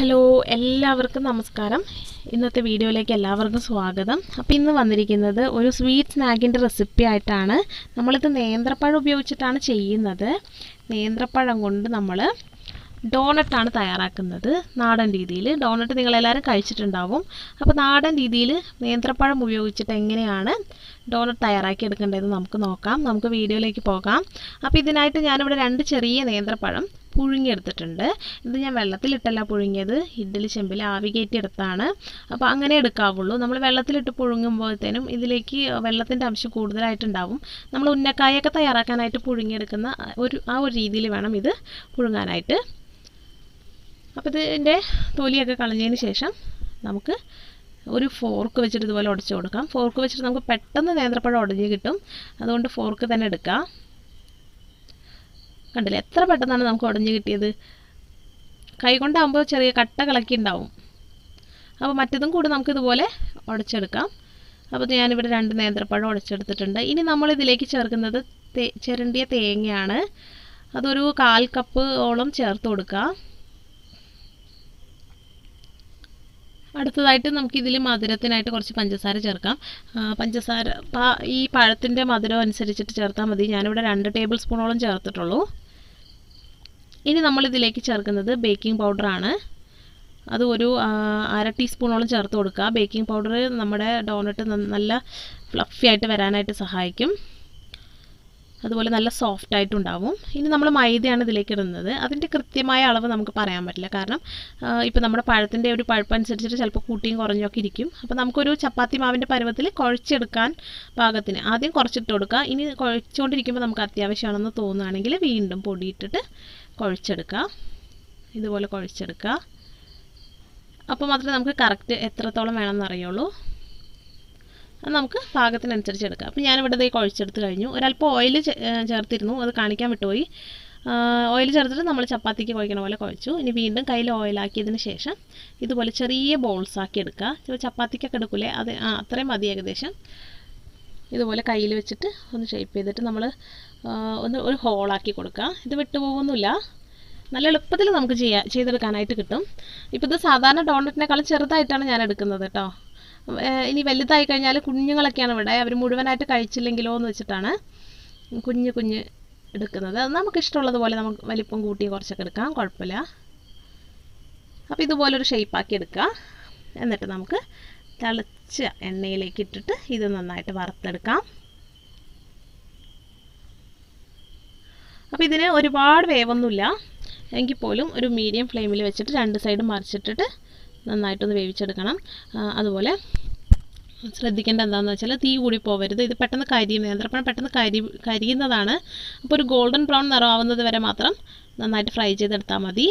hello എല്ലാവർക്കും നമസ്കാരം ഇന്നത്തെ വീഡിയോയിലേക്ക് എല്ലാവർക്കും സ്വാഗതം അപ്പോൾ ഇന്ന് വന്നിരിക്കുന്നത് ഒരു സ്വീറ്റ് സ്നാക്കിൻ്റെ റെസിപ്പി ആയിട്ടാണ് നമ്മളിത് നേന്ത്രപ്പഴം ഉപയോഗിച്ചിട്ടാണ് ചെയ്യുന്നത് നേന്ത്രപ്പഴം കൊണ്ട് നമ്മൾ ഡോണട്ടാണ് തയ്യാറാക്കുന്നത് നാടൻ രീതിയിൽ ഡോണട്ട് നിങ്ങളെല്ലാവരും കഴിച്ചിട്ടുണ്ടാവും അപ്പോൾ നാടൻ രീതിയിൽ നേന്ത്രപ്പഴം ഉപയോഗിച്ചിട്ട് എങ്ങനെയാണ് ഡോണട്ട് തയ്യാറാക്കി എടുക്കേണ്ടതെന്ന് നമുക്ക് നോക്കാം നമുക്ക് വീഡിയോയിലേക്ക് പോകാം അപ്പോൾ ഇതിനായിട്ട് ഞാനിവിടെ രണ്ട് ചെറിയ നേന്ത്രപ്പഴം പുഴുങ്ങിയെടുത്തിട്ടുണ്ട് ഇത് ഞാൻ വെള്ളത്തിലിട്ടല്ല പുഴുങ്ങിയത് ഇഡ്ഡലി ചെമ്പിൽ ആവി കയറ്റി എടുത്താണ് അപ്പോൾ അങ്ങനെ എടുക്കാവുള്ളൂ നമ്മൾ വെള്ളത്തിലിട്ട് പുഴുങ്ങുമ്പോഴത്തേനും ഇതിലേക്ക് വെള്ളത്തിൻ്റെ അംശം കൂടുതലായിട്ടുണ്ടാവും നമ്മൾ ഉന്നക്കായൊക്കെ തയ്യാറാക്കാനായിട്ട് പുഴുങ്ങിയെടുക്കുന്ന ഒരു ആ ഒരു രീതിയിൽ വേണം ഇത് പുഴുങ്ങാനായിട്ട് അപ്പോൾ ഇതിൻ്റെ തൊലിയൊക്കെ കളഞ്ഞതിന് ശേഷം നമുക്ക് ഒരു ഫോർക്ക് വെച്ചിട്ട് ഇതുപോലെ ഉടച്ചു കൊടുക്കാം ഫോർക്ക് വെച്ചിട്ട് നമുക്ക് പെട്ടെന്ന് നേന്ത്രപ്പഴം ഉടഞ്ഞ് കിട്ടും അതുകൊണ്ട് ഫോർക്ക് തന്നെ എടുക്കാം കണ്ടില്ലേ എത്ര പെട്ടെന്നാണ് നമുക്ക് ഉടഞ്ഞ് കിട്ടിയത് കൈ കൊണ്ടാകുമ്പോൾ ചെറിയ കട്ട കളക്കി ഉണ്ടാവും അപ്പോൾ മറ്റതും കൂടി നമുക്ക് ഇതുപോലെ ഉടച്ചെടുക്കാം അപ്പോൾ ഞാനിവിടെ രണ്ട് നേന്ത്രപ്പഴം ഉടച്ചെടുത്തിട്ടുണ്ട് ഇനി നമ്മൾ ഇതിലേക്ക് ചേർക്കുന്നത് തേ ചിരണ്ടിയ തേങ്ങയാണ് അതൊരു കാൽ കപ്പ് ഓളം ചേർത്ത് കൊടുക്കുക അടുത്തതായിട്ട് നമുക്ക് ഇതിൽ മധുരത്തിനായിട്ട് കുറച്ച് പഞ്ചസാര ചേർക്കാം പഞ്ചസാര ഈ പഴത്തിൻ്റെ മധുരം അനുസരിച്ചിട്ട് ചേർത്താൽ മതി ഞാനിവിടെ രണ്ട് ടേബിൾ സ്പൂണോളം ചേർത്തിട്ടുള്ളൂ ഇനി നമ്മൾ ഇതിലേക്ക് ചേർക്കുന്നത് ബേക്കിംഗ് പൗഡറാണ് അത് ഒരു അര ടീസ്പൂണോളം ചേർത്ത് കൊടുക്കുക ബേക്കിംഗ് പൗഡർ നമ്മുടെ ഡോണട്ട് നല്ല ഫ്ലഫി ആയിട്ട് വരാനായിട്ട് സഹായിക്കും അതുപോലെ നല്ല സോഫ്റ്റ് ആയിട്ടുണ്ടാവും ഇനി നമ്മൾ മൈദയാണ് ഇതിലേക്ക് ഇടുന്നത് അതിൻ്റെ കൃത്യമായ അളവ് നമുക്ക് പറയാൻ പറ്റില്ല കാരണം ഇപ്പോൾ നമ്മുടെ പഴത്തിൻ്റെ ഒരു പഴുപ്പ് അനുസരിച്ചിട്ട് ചിലപ്പോൾ കൂട്ടിയും കുറഞ്ഞൊക്കെ ഇരിക്കും അപ്പോൾ നമുക്കൊരു ചപ്പാത്തി മാവിൻ്റെ പരുവത്തിൽ കുഴച്ചെടുക്കാൻ പാകത്തിന് ആദ്യം കുറച്ചിട്ട് കൊടുക്കുക ഇനി കുഴച്ചുകൊണ്ടിരിക്കുമ്പോൾ നമുക്ക് അത്യാവശ്യമാണെന്ന് തോന്നുകയാണെങ്കിൽ വീണ്ടും പൊടിയിട്ടിട്ട് കുഴച്ചെടുക്കുക ഇതുപോലെ കുഴച്ചെടുക്കുക അപ്പോൾ മാത്രമേ നമുക്ക് കറക്റ്റ് എത്രത്തോളം വേണമെന്ന് അറിയുള്ളൂ അത് നമുക്ക് പാകത്തിനനുസരിച്ച് എടുക്കാം അപ്പോൾ ഞാനിവിടെ ഇതേ കുഴച്ചെടുത്ത് കഴിഞ്ഞു ഒരല്പം ഓയിൽ ചേർത്തിരുന്നു അത് കാണിക്കാൻ വിട്ടുപോയി ഓയിൽ ചേർത്തിട്ട് നമ്മൾ ചപ്പാത്തിക്ക് കുഴക്കണ പോലെ കുഴച്ചു ഇനി വീണ്ടും കയ്യിൽ ഓയിലാക്കിയതിന് ശേഷം ഇതുപോലെ ചെറിയ ബോൾസ് ആക്കി എടുക്കുക ഇപ്പോൾ ചപ്പാത്തിക്കൊക്കെ എടുക്കൂലേ അത് ആ അത്രയും മതി ഏകദേശം ഇതുപോലെ കയ്യിൽ വെച്ചിട്ട് ഒന്ന് ഷേപ്പ് ചെയ്തിട്ട് നമ്മൾ ഒന്ന് ഒരു ഹോളാക്കി കൊടുക്കുക ഇത് വിട്ടുപോകുന്നില്ല നല്ല എളുപ്പത്തിൽ നമുക്ക് ചെയ്യാം ചെയ്തെടുക്കാനായിട്ട് കിട്ടും ഇപ്പോൾ ഇത് സാധാരണ ഡോണറ്റിനേക്കാളും ചെറുതായിട്ടാണ് ഞാൻ എടുക്കുന്നത് കേട്ടോ ഇനി വലുതായി കഴിഞ്ഞാൽ കുഞ്ഞുങ്ങളൊക്കെയാണ് ഇവിടെ അവർ മുഴുവനായിട്ട് കഴിച്ചില്ലെങ്കിലോ എന്ന് വെച്ചിട്ടാണ് കുഞ്ഞ് കുഞ്ഞ് എടുക്കുന്നത് അത് നമുക്ക് ഇഷ്ടമുള്ളതുപോലെ നമുക്ക് വലിപ്പം കൂട്ടി കുറച്ചൊക്കെ എടുക്കാം കുഴപ്പമില്ല അപ്പോൾ ഇതുപോലൊരു ഷേപ്പാക്കി എടുക്കുക എന്നിട്ട് നമുക്ക് തിളച്ച എണ്ണയിലേക്ക് ഇട്ടിട്ട് ഇത് നന്നായിട്ട് വറുത്തെടുക്കാം അപ്പോൾ ഇതിന് ഒരുപാട് വേവൊന്നുമില്ല എങ്കിൽ പോലും ഒരു മീഡിയം ഫ്ലെയിമിൽ വെച്ചിട്ട് രണ്ട് സൈഡും മറിച്ചിട്ടിട്ട് നന്നായിട്ടൊന്ന് വേവിച്ചെടുക്കണം അതുപോലെ ശ്രദ്ധിക്കേണ്ട എന്താണെന്ന് വെച്ചാൽ തീ കൂടി പോവരുത് ഇത് പെട്ടെന്ന് കരിയും നേന്ത്രപ്പഴം പെട്ടെന്ന് കരി കരിയുന്നതാണ് അപ്പോൾ ഒരു ഗോൾഡൻ ബ്രൗൺ നിറമാവുന്നത് വരെ മാത്രം നന്നായിട്ട് ഫ്രൈ ചെയ്തെടുത്താൽ മതി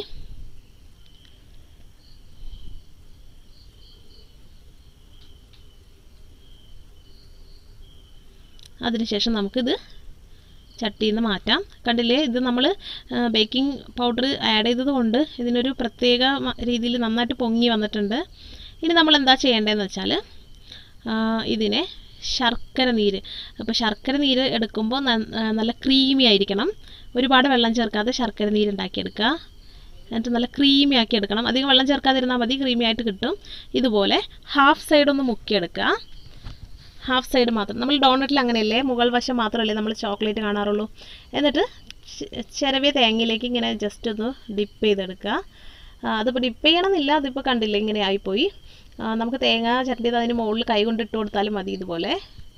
അതിനുശേഷം നമുക്കിത് ചട്ടിയിൽ നിന്ന് മാറ്റാം കണ്ടില്ലേ ഇത് നമ്മൾ ബേക്കിംഗ് പൗഡർ ആഡ് ചെയ്തത് കൊണ്ട് ഇതിനൊരു പ്രത്യേക രീതിയിൽ നന്നായിട്ട് പൊങ്ങി വന്നിട്ടുണ്ട് ഇനി നമ്മൾ എന്താ ചെയ്യേണ്ടതെന്ന് വെച്ചാൽ ഇതിനെ ശർക്കര നീര് അപ്പോൾ ശർക്കര നീര് എടുക്കുമ്പോൾ നല്ല ക്രീമി ആയിരിക്കണം ഒരുപാട് വെള്ളം ചേർക്കാതെ ശർക്കര നീര് ഉണ്ടാക്കിയെടുക്കുക എന്നിട്ട് നല്ല ക്രീമി ആക്കി എടുക്കണം അധികം വെള്ളം ചേർക്കാതിരുന്നാൽ മതി ക്രീമി ആയിട്ട് കിട്ടും ഇതുപോലെ ഹാഫ് സൈഡ് ഒന്ന് മുക്കിയെടുക്കുക ഹാഫ് സൈഡ് മാത്രം നമ്മൾ ഡോണറ്റിൽ അങ്ങനെയല്ലേ മുകൾ വശം മാത്രമല്ലേ നമ്മൾ ചോക്ലേറ്റ് കാണാറുള്ളൂ എന്നിട്ട് ചിരവിയ തേങ്ങയിലേക്ക് ഇങ്ങനെ ജസ്റ്റ് ഒന്ന് ഡിപ്പ് ചെയ്തെടുക്കുക അതിപ്പോൾ ഡിപ്പ് ചെയ്യണമെന്നില്ല അതിപ്പോൾ കണ്ടില്ല ഇങ്ങനെ ആയിപ്പോയി നമുക്ക് തേങ്ങ ചരട്ടിയത് അതിന് മുകളിൽ കൈ കൊണ്ട് ഇട്ട് കൊടുത്താലും മതി ഇതുപോലെ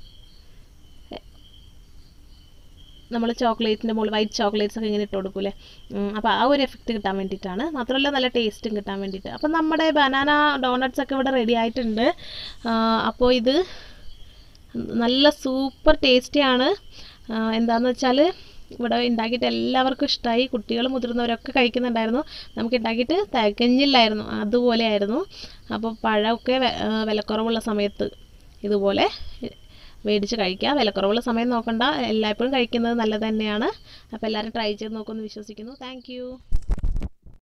നമ്മൾ ചോക്ലേറ്റിൻ്റെ മുകളിൽ വൈറ്റ് ചോക്ലേറ്റ്സ് ഒക്കെ ഇങ്ങനെ ഇട്ട് കൊടുക്കൂലേ അപ്പോൾ ആ ഒരു എഫക്റ്റ് കിട്ടാൻ വേണ്ടിയിട്ടാണ് മാത്രമല്ല നല്ല ടേസ്റ്റും കിട്ടാൻ വേണ്ടിയിട്ട് അപ്പം നമ്മുടെ ബനാന ഡോണറ്റ്സ് ഒക്കെ ഇവിടെ റെഡി ആയിട്ടുണ്ട് അപ്പോൾ ഇത് നല്ല സൂപ്പർ ടേസ്റ്റിയാണ് എന്താണെന്ന് വെച്ചാൽ ഇവിടെ ഉണ്ടാക്കിയിട്ട് എല്ലാവർക്കും ഇഷ്ടമായി കുട്ടികൾ മുതിർന്നവരൊക്കെ കഴിക്കുന്നുണ്ടായിരുന്നു നമുക്ക് ഉണ്ടാക്കിയിട്ട് തികഞ്ഞില്ലായിരുന്നു അതുപോലെയായിരുന്നു അപ്പോൾ പഴമൊക്കെ വിലക്കുറവുള്ള സമയത്ത് ഇതുപോലെ മേടിച്ച് കഴിക്കുക വിലക്കുറവുള്ള സമയം നോക്കണ്ട എല്ലായ്പ്പോഴും കഴിക്കുന്നത് നല്ലത് തന്നെയാണ് അപ്പോൾ എല്ലാവരും ട്രൈ ചെയ്ത് നോക്കുമെന്ന് വിശ്വസിക്കുന്നു താങ്ക്